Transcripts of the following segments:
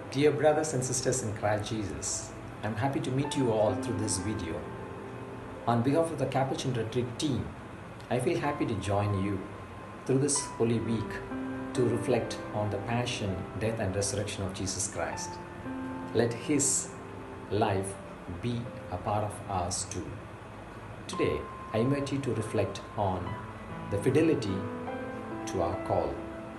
Dear brothers and sisters in Christ Jesus, I'm happy to meet you all through this video. On behalf of the Capuchin Retreat team, I feel happy to join you through this Holy Week to reflect on the passion, death, and resurrection of Jesus Christ. Let His life be a part of us too. Today, I invite you to reflect on the fidelity to our call.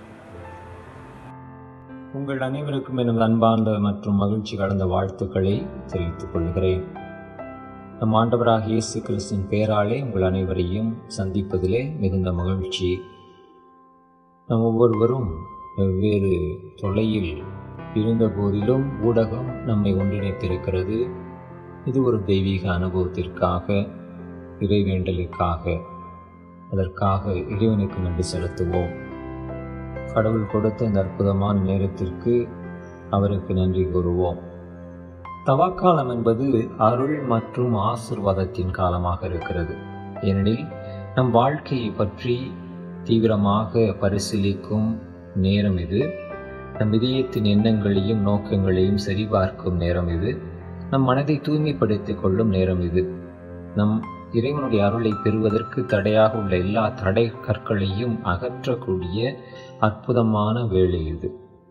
உங்கள் அனைவருக்கும் எனது அன்பார்ந்த மற்றும் மகிழ்ச்சி கலந்த வாழ்த்துக்களை தெரிவித்துக் கொள்கிறேன் நம் ஆண்டவராக இயேசு கிறிஸ்தின் பெயராலே உங்கள் அனைவரையும் சந்திப்பதிலே மிகுந்த மகிழ்ச்சி நம் ஒவ்வொருவரும் வெவ்வேறு தொலையில் இருந்த போதிலும் ஊடகம் நம்மை ஒன்றிணைத்திருக்கிறது இது ஒரு தெய்வீக அனுபவத்திற்காக இறைவேண்டலுக்காக அதற்காக இறைவனுக்கு நன்றி செலுத்துவோம் கடவுள் கொடுத்த இந்த அற்புதமான நேரத்திற்கு அவருக்கு நன்றி கூறுவோம் தவாக்காலம் என்பது அருள் மற்றும் ஆசிர்வாதத்தின் காலமாக இருக்கிறது ஏனெனில் நம் வாழ்க்கையை பற்றி தீவிரமாக பரிசீலிக்கும் நேரம் இது நம் இதயத்தின் எண்ணங்களையும் நோக்கங்களையும் சரிபார்க்கும் நேரம் இது நம் மனதை தூய்மைப்படுத்திக் கொள்ளும் நேரம் இது நம் இறைவனுடைய அருளை பெறுவதற்கு தடையாக உள்ள எல்லா தடை கற்களையும் அகற்றக்கூடிய அற்புதமான வேலை இது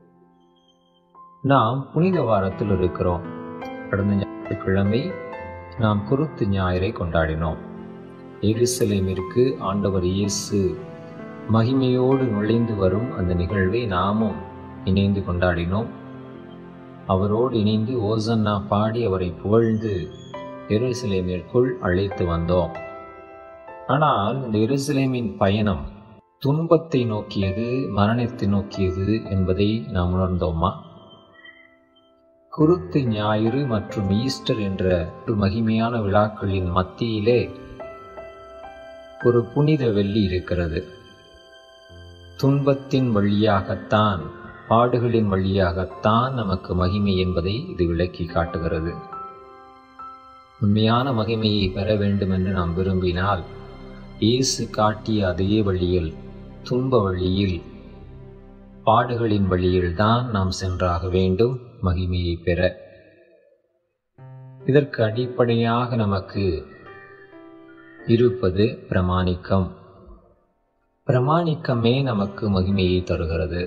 நாம் புனித வாரத்தில் இருக்கிறோம் கடந்த ஞாயிற்றுக்கிழமை நாம் குருத்து ஞாயிறை கொண்டாடினோம் எருசலேமிற்கு ஆண்டவர் இயேசு மகிமையோடு நுழைந்து வரும் அந்த நிகழ்வை நாமும் இணைந்து கொண்டாடினோம் அவரோடு இணைந்து ஓசன்னா பாடி அவரை புகழ்ந்து எருசலேமிற்குள் அழைத்து வந்தோம் ஆனால் இந்த எருசலேமின் பயணம் துன்பத்தை நோக்கியது மரணத்தை நோக்கியது என்பதை நாம் உணர்ந்தோமா குருத்து ஞாயிறு மற்றும் ஈஸ்டர் என்ற ஒரு மகிமையான விழாக்களின் மத்தியிலே ஒரு புனித வெள்ளி இருக்கிறது துன்பத்தின் வழியாகத்தான் பாடுகளின் வழியாகத்தான் நமக்கு மகிமை என்பதை இது விளக்கி காட்டுகிறது உண்மையான மகிமையை பெற வேண்டும் என்று நாம் விரும்பினால் இயேசு காட்டிய அதே வழியில் துன்ப வழியில் பாடுகளின் வழியில் தான் நாம் சென்றாக வேண்டும் மகிமையை பெற இதற்கு அடிப்படையாக நமக்கு இருப்பது பிரமாணிக்கம் பிரமாணிக்கமே நமக்கு மகிமையை தருகிறது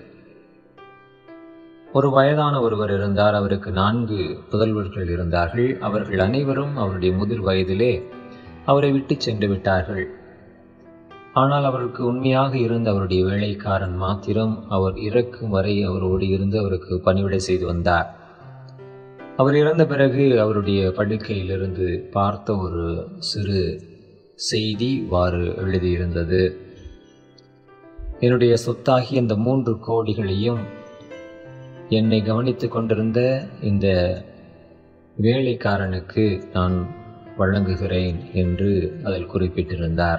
ஒரு வயதான ஒருவர் இருந்தார் அவருக்கு நான்கு புதல்வர்கள் இருந்தார்கள் அவர்கள் அனைவரும் அவருடைய முதிர் வயதிலே அவரை விட்டு சென்று விட்டார்கள் ஆனால் அவருக்கு உண்மையாக இருந்த அவருடைய வேலைக்காரன் மாத்திரம் அவர் இறக்கும் வரை அவரோடு இருந்து அவருக்கு பணிவிடை செய்து வந்தார் அவர் இறந்த பிறகு அவருடைய படுக்கையிலிருந்து பார்த்த ஒரு சிறு செய்தி வாறு எழுதியிருந்தது என்னுடைய சொத்தாகி அந்த மூன்று கோடிகளையும் என்னை கவனித்துக் கொண்டிருந்த இந்த வேலைக்காரனுக்கு நான் வழங்குகிறேன் என்று அதில் குறிப்பிட்டிருந்தார்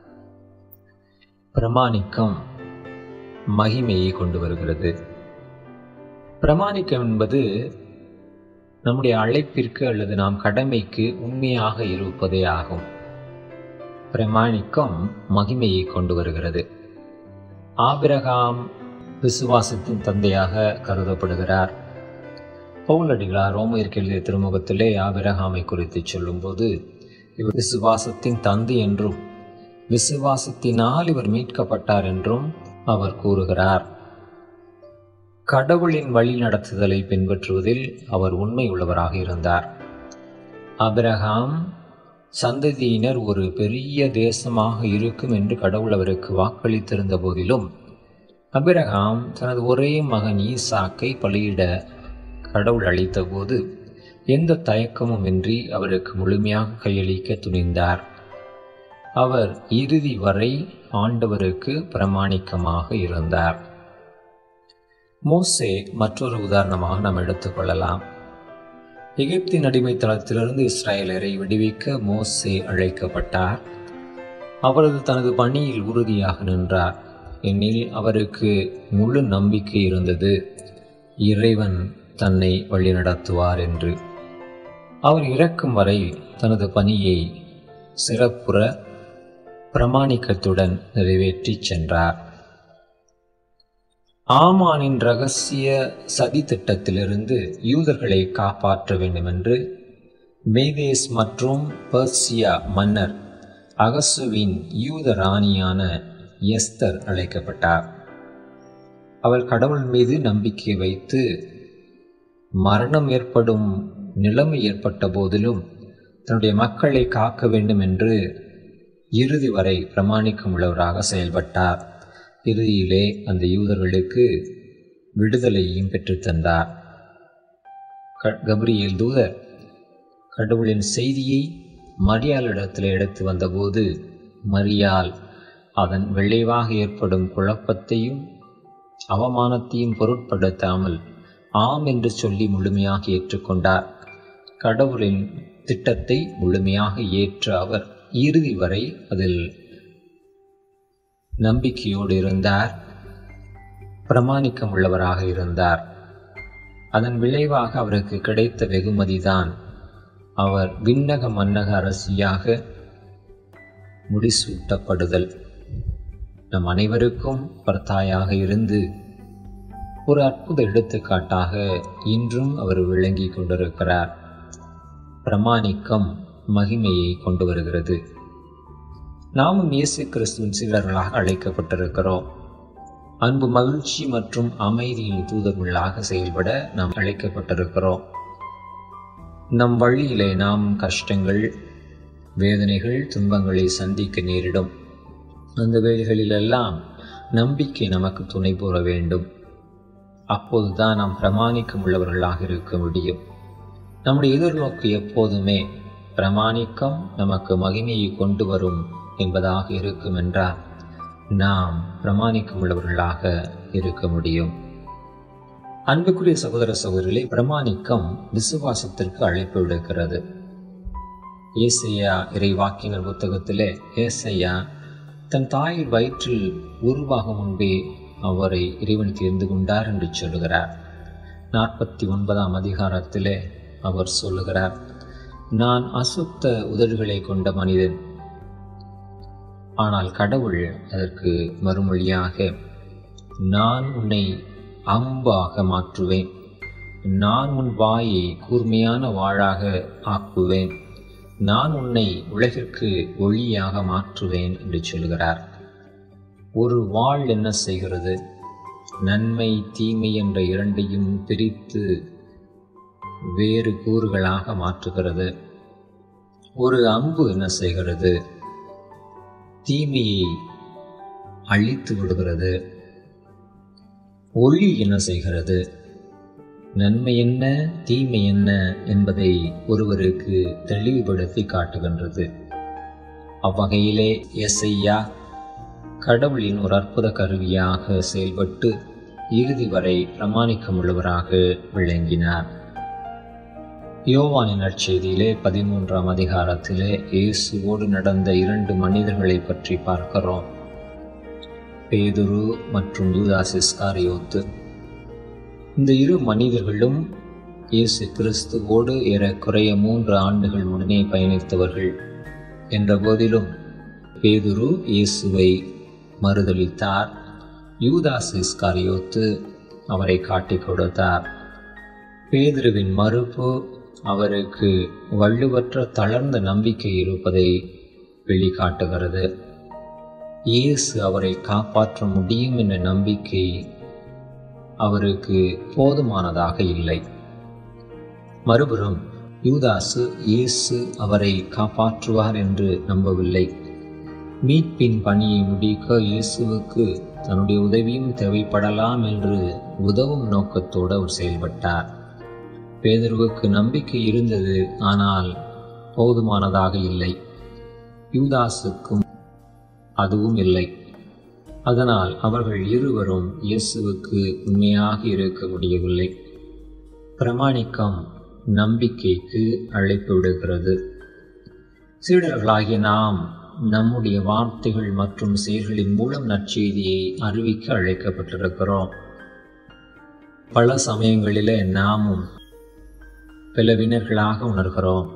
பிரமாணிக்கம் மகிமையை கொண்டு வருகிறது பிரமாணிக்கம் என்பது நம்முடைய அழைப்பிற்கு அல்லது நாம் கடமைக்கு உண்மையாக இருப்பதே ஆகும் பிரமாணிக்கம் மகிமையை கொண்டு வருகிறது ஆபிரகாம் விசுவாசத்தின் தந்தையாக கருதப்படுகிறார் பவுலடிகளார் ரோமையருக்கு எழுதிய திருமுகத்திலே ஆபிரகாமை குறித்து சொல்லும்போது இவர் விசுவாசத்தின் தந்தை என்றும் விசுவாசத்தினால் இவர் மீட்கப்பட்டார் என்றும் அவர் கூறுகிறார் கடவுளின் வழி நடத்துதலை பின்பற்றுவதில் அவர் உண்மை உள்ளவராக இருந்தார் அபிரகாம் சந்ததியினர் ஒரு பெரிய தேசமாக இருக்கும் என்று கடவுள் அவருக்கு வாக்களித்திருந்த போதிலும் அபிரகாம் தனது ஒரே மகன் ஈசாக்கை பலியிட கடவுள் அளித்தபோது எந்த தயக்கமும் இன்றி அவருக்கு முழுமையாக கையளிக்க துணிந்தார் அவர் இறுதி வரை ஆண்டவருக்கு பிரமாணிக்கமாக இருந்தார் மோசே மற்றொரு உதாரணமாக நாம் எடுத்துக்கொள்ளலாம் எகிப்தின் அடிமைத்தளத்திலிருந்து இஸ்ரேலரை விடுவிக்க மோசே அழைக்கப்பட்டார் அவரது தனது பணியில் உறுதியாக நின்றார் எனில் அவருக்கு முழு நம்பிக்கை இருந்தது இறைவன் தன்னை வழிநடத்துவார் என்று அவர் இறக்கும் வரை தனது பணியை சிறப்புற பிரமாணிக்கத்துடன் நிறைவேற்றி சென்றார் ஆமானின் ரகசிய சதி திட்டத்திலிருந்து யூதர்களை காப்பாற்ற வேண்டுமென்று மேதேஸ் மற்றும் பர்சியா மன்னர் அகசுவின் யூத ராணியான எஸ்தர் அழைக்கப்பட்டார் அவள் கடவுள் மீது நம்பிக்கை வைத்து மரணம் ஏற்படும் நிலைமை ஏற்பட்ட போதிலும் தன்னுடைய மக்களை காக்க வேண்டும் என்று இறுதி வரை பிரமாணிக்கம் உள்ளவராக செயல்பட்டார் இறுதியிலே அந்த யூதர்களுக்கு விடுதலையையும் பெற்றுத்தந்தார் கப்ரியேல் தூதர் கடவுளின் செய்தியை மரியாளிடத்தில் எடுத்து வந்தபோது மரியாள் அதன் விளைவாக ஏற்படும் குழப்பத்தையும் அவமானத்தையும் பொருட்படுத்தாமல் ஆம் என்று சொல்லி முழுமையாக ஏற்றுக்கொண்டார் கடவுளின் திட்டத்தை முழுமையாக ஏற்ற அவர் இறுதி வரை அதில் நம்பிக்கையோடு இருந்தார் பிரமாணிக்கம் உள்ளவராக இருந்தார் அதன் விளைவாக அவருக்கு கிடைத்த வெகுமதிதான் அவர் விண்ணக மன்னக அரசியாக முடிசூட்டப்படுதல் நம் அனைவருக்கும் பர்த்தாயாக இருந்து ஒரு அற்புத எடுத்துக்காட்டாக இன்றும் அவர் விளங்கி கொண்டிருக்கிறார் பிரமாணிக்கம் மகிமையை கொண்டு வருகிறது நாமும் இயேசு கிறிஸ்துவின் சீடர்களாக அழைக்கப்பட்டிருக்கிறோம் அன்பு மகிழ்ச்சி மற்றும் அமைதியின் தூதர்களாக செயல்பட நாம் அழைக்கப்பட்டிருக்கிறோம் நம் வழியிலே நாம் கஷ்டங்கள் வேதனைகள் துன்பங்களை சந்திக்க நேரிடும் அந்த வேலைகளிலெல்லாம் நம்பிக்கை நமக்கு துணை கூற வேண்டும் அப்போதுதான் நாம் பிரமாணிக்கம் உள்ளவர்களாக இருக்க முடியும் நம்முடைய எதிர்நோக்கு எப்போதுமே பிரமாணிக்கம் நமக்கு மகிமையை கொண்டு வரும் என்பதாக இருக்கும் என்றால் நாம் பிரமாணிக்கம் உள்ளவர்களாக இருக்க முடியும் அன்புக்குரிய சகோதர சகோதரிகளை பிரமாணிக்கம் விசுவாசத்திற்கு அழைப்பு விடுக்கிறது ஏசையா இறைவாக்கினர் புத்தகத்திலே ஏசையா தன் தாயின் வயிற்றில் உருவாகும் முன்பே அவரை இறைவன் தெரிந்து கொண்டார் என்று சொல்லுகிறார் நாற்பத்தி ஒன்பதாம் அதிகாரத்திலே அவர் சொல்லுகிறார் நான் அசுத்த உதடுகளை கொண்ட மனிதன் ஆனால் கடவுள் அதற்கு மறுமொழியாக நான் உன்னை அம்பாக மாற்றுவேன் நான் உன் வாயை கூர்மையான வாழாக ஆக்குவேன் நான் உன்னை உலகிற்கு ஒளியாக மாற்றுவேன் என்று சொல்கிறார் ஒரு வாழ் என்ன செய்கிறது நன்மை தீமை என்ற இரண்டையும் பிரித்து வேறு கூறுகளாக மாற்றுகிறது ஒரு அம்பு என்ன செய்கிறது தீமையை அழித்து விடுகிறது ஒளி என்ன செய்கிறது நன்மை என்ன தீமை என்ன என்பதை ஒருவருக்கு தெளிவுபடுத்தி காட்டுகின்றது அவ்வகையிலே எஸ்ஐயா கடவுளின் ஒரு அற்புத கருவியாக செயல்பட்டு இறுதி வரை பிரமாணிக்கமுள்ளவராக விளங்கினார் யோவானின் நற்செய்தியிலே பதிமூன்றாம் அதிகாரத்திலே இயேசுவோடு நடந்த இரண்டு மனிதர்களை பற்றி பார்க்கிறோம் பேதுரு மற்றும் யூதாஸ் இஸ்காரியோத்து இந்த இரு மனிதர்களும் இயேசு கிறிஸ்துவோடு ஏறக்குறைய மூன்று ஆண்டுகள் உடனே பயணித்தவர்கள் என்ற போதிலும் பேதுரு இயேசுவை மறுதளித்தார் யூதாஸ் இஸ்காரியோத்து அவரை காட்டிக் கொடுத்தார் பேதுருவின் மறுப்பு அவருக்கு வள்ளுவற்ற தளர்ந்த நம்பிக்கை இருப்பதை வெளிக்காட்டுகிறது இயேசு அவரை காப்பாற்ற முடியும் என்ற நம்பிக்கை அவருக்கு போதுமானதாக இல்லை மறுபுறம் யூதாசு இயேசு அவரை காப்பாற்றுவார் என்று நம்பவில்லை மீட்பின் பணியை முடிக்க இயேசுவுக்கு தன்னுடைய உதவியும் தேவைப்படலாம் என்று உதவும் நோக்கத்தோடு அவர் செயல்பட்டார் பேதர்வுக்கு நம்பிக்கை இருந்தது ஆனால் போதுமானதாக இல்லை யூதாசுக்கும் அதுவும் இல்லை அதனால் அவர்கள் இருவரும் இயேசுவுக்கு உண்மையாக இருக்க முடியவில்லை பிரமாணிக்கம் நம்பிக்கைக்கு அழைப்பு விடுகிறது சீடர்களாகிய நாம் நம்முடைய வார்த்தைகள் மற்றும் செயல்களின் மூலம் நற்செய்தியை அறிவிக்க அழைக்கப்பட்டிருக்கிறோம் பல சமயங்களிலே நாமும் பிளவினர்களாக உணர்கிறோம்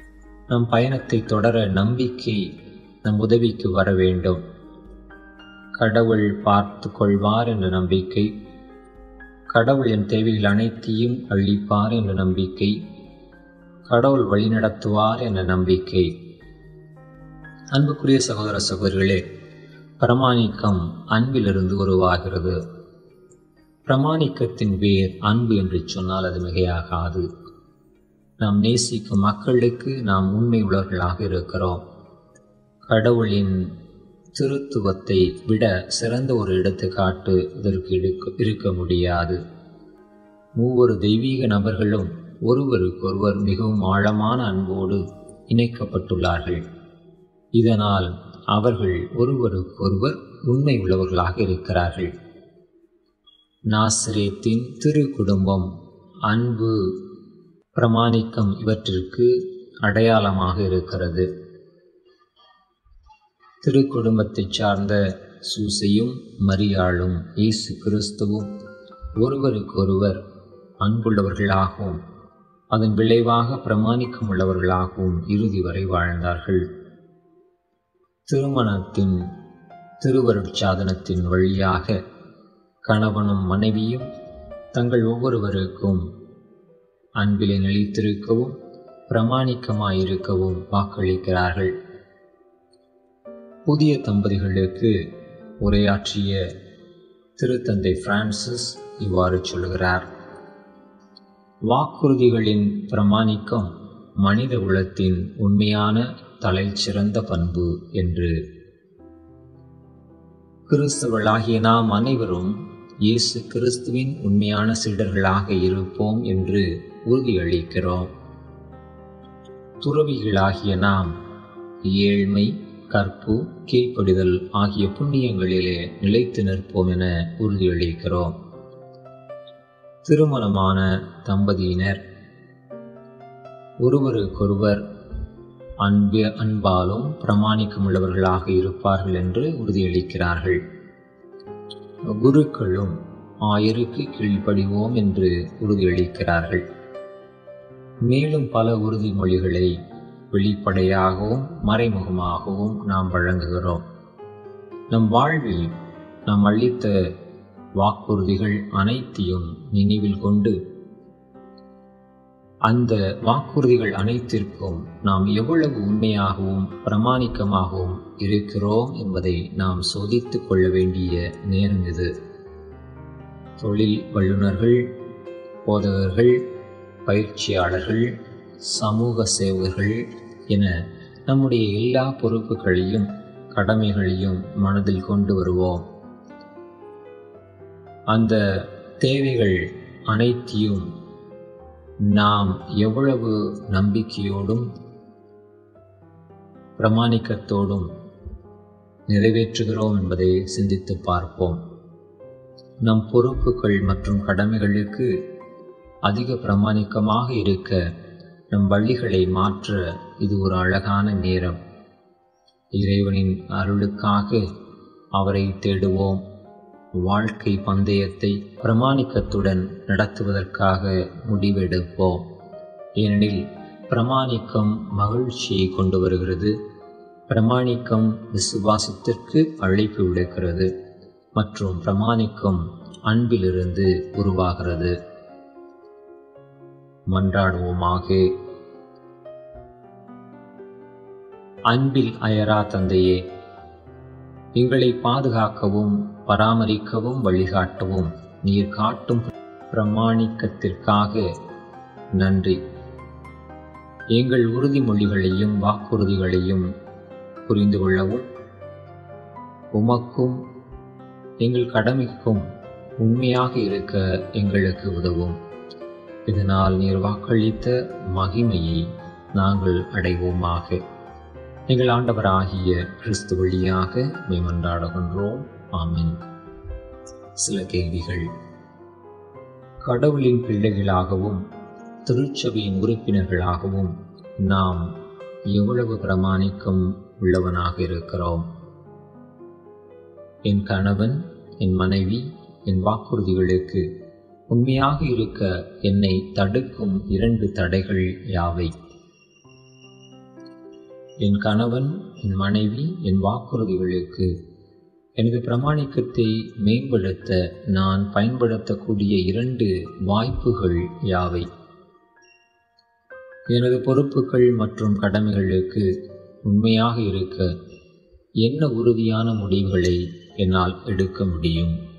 நம் பயணத்தை தொடர நம்பிக்கை நம் உதவிக்கு வர வேண்டும் கடவுள் பார்த்து கொள்வார் என்ற நம்பிக்கை கடவுள் என் தேவைகள் அனைத்தையும் அளிப்பார் என்ற நம்பிக்கை கடவுள் வழிநடத்துவார் என்ற நம்பிக்கை அன்புக்குரிய சகோதர சகோதரிகளே பிரமாணிக்கம் அன்பிலிருந்து உருவாகிறது பிரமாணிக்கத்தின் வேர் அன்பு என்று சொன்னால் அது மிகையாகாது நாம் நேசிக்கும் மக்களுக்கு நாம் உண்மை உள்ளவர்களாக இருக்கிறோம் கடவுளின் திருத்துவத்தை விட சிறந்த ஒரு எடுத்துக்காட்டு இதற்கு இருக்க இருக்க முடியாது மூவொரு தெய்வீக நபர்களும் ஒருவருக்கொருவர் மிகவும் ஆழமான அன்போடு இணைக்கப்பட்டுள்ளார்கள் இதனால் அவர்கள் ஒருவருக்கொருவர் உண்மை உள்ளவர்களாக இருக்கிறார்கள் நாசிரேத்தின் திரு குடும்பம் அன்பு பிரமாணிக்கம் இவற்றிற்கு அடையாளமாக இருக்கிறது திருக்குடும்பத்தைச் சார்ந்த சூசையும் மரியாளும் இயேசு கிறிஸ்துவும் ஒருவருக்கொருவர் அன்புள்ளவர்களாகவும் அதன் விளைவாக பிரமாணிக்கம் உள்ளவர்களாகவும் இறுதி வரை வாழ்ந்தார்கள் திருமணத்தின் திருவருட்சாதனத்தின் வழியாக கணவனும் மனைவியும் தங்கள் ஒவ்வொருவருக்கும் அன்பிலே நிலைத்திருக்கவும் பிரமாணிக்கமாயிருக்கவும் வாக்களிக்கிறார்கள் புதிய தம்பதிகளுக்கு உரையாற்றிய திருத்தந்தை பிரான்சிஸ் இவ்வாறு சொல்கிறார் வாக்குறுதிகளின் பிரமாணிக்கம் மனித குலத்தின் உண்மையான தலை சிறந்த பண்பு என்று கிறிஸ்தவர்களாகிய நாம் அனைவரும் இயேசு கிறிஸ்துவின் உண்மையான சீடர்களாக இருப்போம் என்று உறுதியளிக்கிறோம் துறவிகளாகிய நாம் ஏழ்மை கற்பு கீழ்ப்படிதல் ஆகிய புண்ணியங்களிலே நிலைத்து நிற்போம் என உறுதியளிக்கிறோம் திருமணமான தம்பதியினர் ஒருவருக்கொருவர் அன்பு அன்பாலும் பிரமாணிக்கமுள்ளவர்களாக இருப்பார்கள் என்று உறுதியளிக்கிறார்கள் குருக்களும் ஆயருக்கு கீழ்ப்படிவோம் என்று உறுதியளிக்கிறார்கள் மேலும் பல உறுதிமொழிகளை வெளிப்படையாகவும் மறைமுகமாகவும் நாம் வழங்குகிறோம் நம் வாழ்வில் நாம் அளித்த வாக்குறுதிகள் அனைத்தையும் நினைவில் கொண்டு அந்த வாக்குறுதிகள் அனைத்திற்கும் நாம் எவ்வளவு உண்மையாகவும் பிரமாணிக்கமாகவும் இருக்கிறோம் என்பதை நாம் சோதித்துக் கொள்ள வேண்டிய நேரம் இது தொழில் வல்லுநர்கள் போதகர்கள் பயிற்சியாளர்கள் சமூக சேவகர்கள் என நம்முடைய எல்லா பொறுப்புகளையும் கடமைகளையும் மனதில் கொண்டு வருவோம் அந்த தேவைகள் அனைத்தையும் நாம் எவ்வளவு நம்பிக்கையோடும் பிரமாணிக்கத்தோடும் நிறைவேற்றுகிறோம் என்பதை சிந்தித்து பார்ப்போம் நம் பொறுப்புகள் மற்றும் கடமைகளுக்கு அதிக பிரமாணிக்கமாக இருக்க நம் வழிகளை மாற்ற இது ஒரு அழகான நேரம் இறைவனின் அருளுக்காக அவரை தேடுவோம் வாழ்க்கை பந்தயத்தை பிரமாணிக்கத்துடன் நடத்துவதற்காக முடிவெடுப்போம் ஏனெனில் பிரமாணிக்கம் மகிழ்ச்சியை கொண்டு வருகிறது பிரமாணிக்கம் விசுவாசத்திற்கு அழைப்பு விடுக்கிறது மற்றும் பிரமாணிக்கம் அன்பிலிருந்து உருவாகிறது மன்றாடுவோமாக அன்பில் அயரா தந்தையே எங்களை பாதுகாக்கவும் பராமரிக்கவும் வழிகாட்டவும் நீர் காட்டும் பிரமாணிக்கத்திற்காக நன்றி எங்கள் உறுதிமொழிகளையும் வாக்குறுதிகளையும் புரிந்து கொள்ளவும் உமக்கும் எங்கள் கடமைக்கும் உண்மையாக இருக்க எங்களுக்கு உதவும் இதனால் நீர் வாக்களித்த மகிமையை நாங்கள் அடைவோமாக எங்கள் ஆண்டவராகிய கிறிஸ்து வழியாக மேமன்றாடுகின்றோம் ஆமென் சில கேள்விகள் கடவுளின் பிள்ளைகளாகவும் திருச்சபையின் உறுப்பினர்களாகவும் நாம் எவ்வளவு பிரமாணிக்கம் உள்ளவனாக இருக்கிறோம் என் கணவன் என் மனைவி என் வாக்குறுதிகளுக்கு உண்மையாக இருக்க என்னை தடுக்கும் இரண்டு தடைகள் யாவை என் கணவன் என் மனைவி என் வாக்குறுதிகளுக்கு எனது பிரமாணிக்கத்தை மேம்படுத்த நான் பயன்படுத்தக்கூடிய இரண்டு வாய்ப்புகள் யாவை எனது பொறுப்புகள் மற்றும் கடமைகளுக்கு உண்மையாக இருக்க என்ன உறுதியான முடிவுகளை என்னால் எடுக்க முடியும்